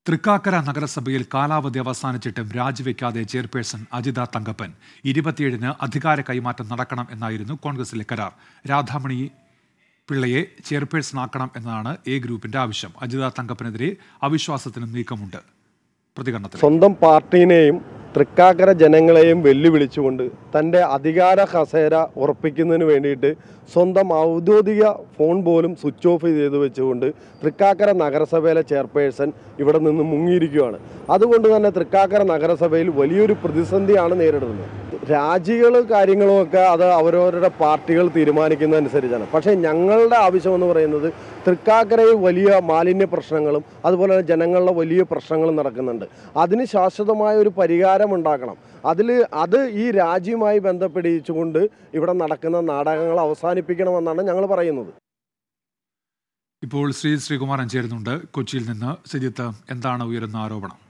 തൃക്കാക്കര നഗരസഭയിൽ കാലാവധി അവസാനിച്ചിട്ടും രാജിവെക്കാതെ ചെയർപേഴ്സൺ അജിത തങ്കപ്പൻ ഇരുപത്തിയേഴിന് അധികാര കൈമാറ്റം നടക്കണം എന്നായിരുന്നു കോൺഗ്രസിലെ കരാർ രാധാമണി പിള്ളയെ ചെയർപേഴ്സണാക്കണം എന്നതാണ് എ ഗ്രൂപ്പിന്റെ ആവശ്യം അജിത തങ്കപ്പനെതിരെ അവിശ്വാസത്തിന് നീക്കമുണ്ട് പ്രതികരണത്തിൽ സ്വന്തം പാർട്ടീനെയും തൃക്കാക്കര ജനങ്ങളെയും വെല്ലുവിളിച്ചുകൊണ്ട് തൻ്റെ അധികാര കസേര ഉറപ്പിക്കുന്നതിന് വേണ്ടിയിട്ട് സ്വന്തം ഔദ്യോഗിക ഫോൺ പോലും സ്വിച്ച് ഓഫ് ചെയ്ത് വെച്ചുകൊണ്ട് തൃക്കാക്കര നഗരസഭയിലെ ചെയർപേഴ്സൺ ഇവിടെ നിന്ന് മുങ്ങിയിരിക്കുകയാണ് അതുകൊണ്ട് തന്നെ തൃക്കാക്കര നഗരസഭയിൽ വലിയൊരു പ്രതിസന്ധിയാണ് നേരിടുന്നത് രാജികൾ കാര്യങ്ങളും ഒക്കെ അത് അവരവരുടെ പാർട്ടികൾ തീരുമാനിക്കുന്നതനുസരിച്ചാണ് പക്ഷേ ഞങ്ങളുടെ ആവശ്യം എന്ന് പറയുന്നത് തൃക്കാക്കരയിൽ വലിയ മാലിന്യ പ്രശ്നങ്ങളും അതുപോലെ തന്നെ ജനങ്ങളുടെ വലിയ പ്രശ്നങ്ങളും നടക്കുന്നുണ്ട് അതിന് ശാശ്വതമായ ഒരു പരിഹാരം ഉണ്ടാക്കണം അതിൽ അത് ഈ രാജ്യവുമായി ബന്ധപ്പെടിച്ചുകൊണ്ട് ഇവിടെ നടക്കുന്ന നാടകങ്ങൾ അവസാനിപ്പിക്കണമെന്നാണ് ഞങ്ങൾ പറയുന്നത് ഇപ്പോൾ ശ്രീ ശ്രീകുമാരൻ ചേരുന്നുണ്ട് കൊച്ചിയിൽ നിന്ന് ശ്രീജിത്ത് എന്താണ് ഉയരുന്ന ആരോപണം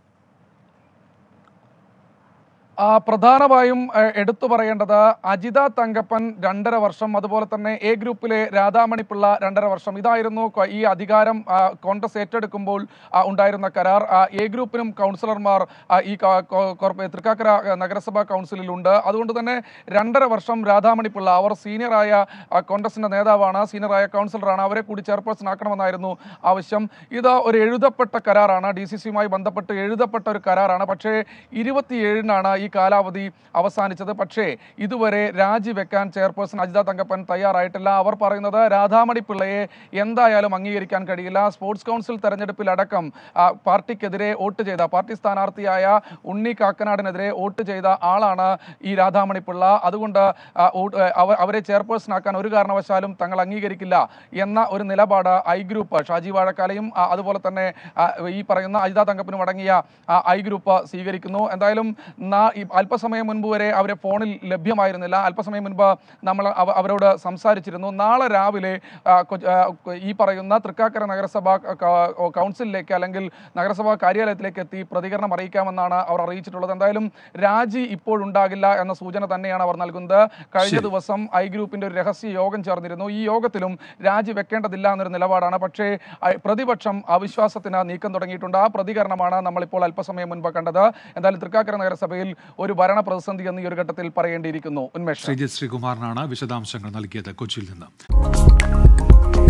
ആ, പ്രധാനമായും ഏ, എടുത്തു പറയേണ്ടത് അജിത തങ്കപ്പൻ രണ്ടര വർഷം അതുപോലെ തന്നെ എ ഗ്രൂപ്പിലെ രാധാമണി പിള്ള രണ്ടര വർഷം ഇതായിരുന്നു കൊ- ഈ അധികാരം ആ, കോൺഗ്രസ് ഏറ്റെടുക്കുമ്പോൾ ആ, ഉണ്ടായിരുന്ന കരാർ ആ, എ ഗ്രൂപ്പിനും കൗൺസിലർമാർ ആ, ഈ ക- കോ- കോർപ്പ- തൃക്കാക്കര ആ, നഗരസഭാ കൗൺസിലിലുണ്ട് അതുകൊണ്ട് തന്നെ രണ്ടര വർഷം രാധാമണി പിള്ള അവർ സീനിയറായ ആ, കോൺഗ്രസിന്റെ നേതാവാണ് സീനിയറായ കൗൺസിലറാണ് അവരെ കൂടി ചെയർപേഴ്സൺ ആക്കണമെന്നായിരുന്നു ആവശ്യം ഇത് ഒരു എഴുതപ്പെട്ട കരാറാണ് ഡി സി സിയുമായി ബന്ധപ്പെട്ട് എഴുതപ്പെട്ട ഒരു കരാറാണ് പക്ഷേ ഇരുപത്തിയേഴിനാണ് ഈ കാലാവധി അവസാനിച്ചത് പക്ഷേ ഇതുവരെ രാജിവെക്കാൻ ചെയർപേഴ്സൺ അജിത തങ്കപ്പൻ തയ്യാറായിട്ടില്ല അവർ പറയുന്നത് രാധാമണി പിള്ളയെ എന്തായാലും അംഗീകരിക്കാൻ കഴിയില്ല സ്പോർട്സ് കൗൺസിൽ തെരഞ്ഞെടുപ്പിലടക്കം ആ, പാർട്ടിക്കെതിരെ വോട്ട് ചെയ്ത പാർട്ടി സ്ഥാനാർത്ഥിയായ ഉണ്ണി കാക്കനാടിനെതിരെ വോട്ട് ചെയ്ത ആളാണ് ഈ രാധാമണി പിള്ള അതുകൊണ്ട് ആ, വോട്ട്- ഏ, അവ- അവരെ ചെയർപേഴ്സൺ ആക്കാൻ ഒരു കാരണവശാലും തങ്ങൾ അംഗീകരിക്കില്ല എന്ന ഒരു നിലപാട് ഐ ഗ്രൂപ്പ് ഷാജി വാഴക്കാലയും ആ, അതുപോലെ തന്നെ ആ, ഈ പറയുന്ന അജിത തങ്കപ്പനും അടങ്ങിയ ആ, ഐ ഗ്രൂപ്പ് സ്വീകരിക്കുന്നു എന്തായാലും നാ- ഈ അല്പസമയം മുൻപ് വരെ അവരെ ഫോണിൽ ലഭ്യമായിരുന്നില്ല അല്പസമയം മുൻപ് നമ്മൾ അവ- അവരോട് സംസാരിച്ചിരുന്നു നാളെ രാവിലെ ആ, കൊ- ആ, കൊ- ഈ പറയുന്ന തൃക്കാക്കര നഗരസഭ ക- ക- കൗൺസിലിലേക്ക് അല്ലെങ്കിൽ നഗരസഭാ കാര്യാലയത്തിലേക്ക് എത്തി പ്രതികരണം അറിയിക്കാമെന്നാണ് അവർ അറിയിച്ചിട്ടുള്ളത് എന്തായാലും രാജി ഇപ്പോഴുണ്ടാകില്ല എന്ന സൂചന തന്നെയാണ് അവർ നൽകുന്നത് കഴിഞ്ഞ ശരി. ദിവസം ഐ ഗ്രൂപ്പിന്റെ ഒരു രഹസ്യ യോഗം ചേർന്നിരുന്നു ഈ യോഗത്തിലും രാജി വെക്കേണ്ടതില്ല എന്നൊരു നിലപാടാണ് പക്ഷേ ഐ- പ്രതിപക്ഷം അവിശ്വാസത്തിന് നീക്കം തുടങ്ങിയിട്ടുണ്ട് ആ പ്രതികരണമാണ് നമ്മളിപ്പോൾ അല്പസമയം മുൻപ് കണ്ടത് എന്തായാലും തൃക്കാക്കര നഗരസഭയിൽ ഒരു ഭരണ പ്രതിസന്ധി എന്ന് ഈ ഒരു ഘട്ടത്തിൽ പറയേണ്ടിയിരിക്കുന്നു ഉന്മേഷ് ശ്രീജിത്ത് ശ്രീകുമാറിനാണ് വിശദാംശങ്ങൾ നൽകിയത് കൊച്ചിയിൽ നിന്ന്